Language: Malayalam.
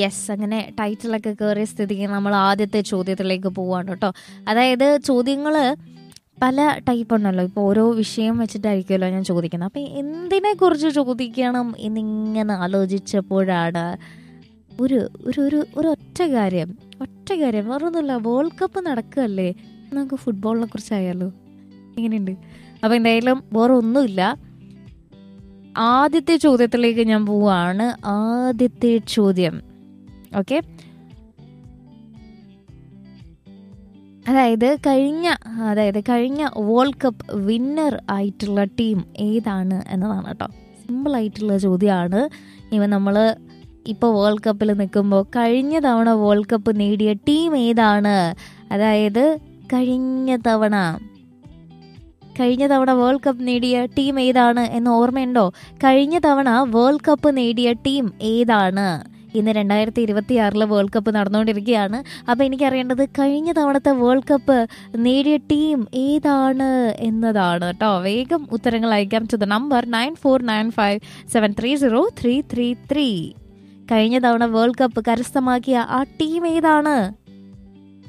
യെസ് അങ്ങനെ ടൈറ്റിലൊക്കെ കയറിയ സ്ഥിതിക്ക് നമ്മൾ ആദ്യത്തെ ചോദ്യത്തിലേക്ക് പോവാണ് കേട്ടോ അതായത് ചോദ്യങ്ങൾ പല ടൈപ്പ് ഉണ്ടല്ലോ ഇപ്പോൾ ഓരോ വിഷയം വെച്ചിട്ടായിരിക്കുമല്ലോ ഞാൻ ചോദിക്കുന്നത് അപ്പം എന്തിനെ കുറിച്ച് ചോദിക്കണം എന്നിങ്ങനെ ആലോചിച്ചപ്പോഴാണ് ഒരു ഒരു ഒരു ഒരു ഒറ്റ കാര്യം ഒറ്റ കാര്യം വേറൊന്നുമില്ല വേൾഡ് കപ്പ് നടക്കുകയല്ലേ നമുക്ക് ഫുട്ബോളിനെ കുറിച്ചായാലോ എങ്ങനെയുണ്ട് അപ്പം എന്തായാലും വേറെ ഒന്നുമില്ല ആദ്യത്തെ ചോദ്യത്തിലേക്ക് ഞാൻ പോവാണ് ആദ്യത്തെ ചോദ്യം ഓക്കെ അതായത് കഴിഞ്ഞ അതായത് കഴിഞ്ഞ വേൾഡ് കപ്പ് വിന്നർ ആയിട്ടുള്ള ടീം ഏതാണ് എന്നതാണ് കേട്ടോ സിമ്പിൾ ആയിട്ടുള്ള ചോദ്യമാണ് ഇവ നമ്മൾ ഇപ്പോൾ വേൾഡ് കപ്പിൽ നിൽക്കുമ്പോൾ കഴിഞ്ഞ തവണ വേൾഡ് കപ്പ് നേടിയ ടീം ഏതാണ് അതായത് കഴിഞ്ഞ തവണ കഴിഞ്ഞ തവണ വേൾഡ് കപ്പ് നേടിയ ടീം ഏതാണ് എന്ന് ഓർമ്മയുണ്ടോ കഴിഞ്ഞ തവണ വേൾഡ് കപ്പ് നേടിയ ടീം ഏതാണ് ഇന്ന് രണ്ടായിരത്തി ഇരുപത്തി ആറില് വേൾഡ് കപ്പ് നടന്നുകൊണ്ടിരിക്കുകയാണ് അപ്പോൾ എനിക്കറിയേണ്ടത് കഴിഞ്ഞ തവണത്തെ വേൾഡ് കപ്പ് നേടിയ ടീം ഏതാണ് എന്നതാണ് കേട്ടോ വേഗം ഉത്തരങ്ങൾ അയക്കാം to the number nine four nine five seven three zero three three three കഴിഞ്ഞ തവണ വേൾഡ് കപ്പ് കരസ്ഥമാക്കിയ ആ ടീം ഏതാണ്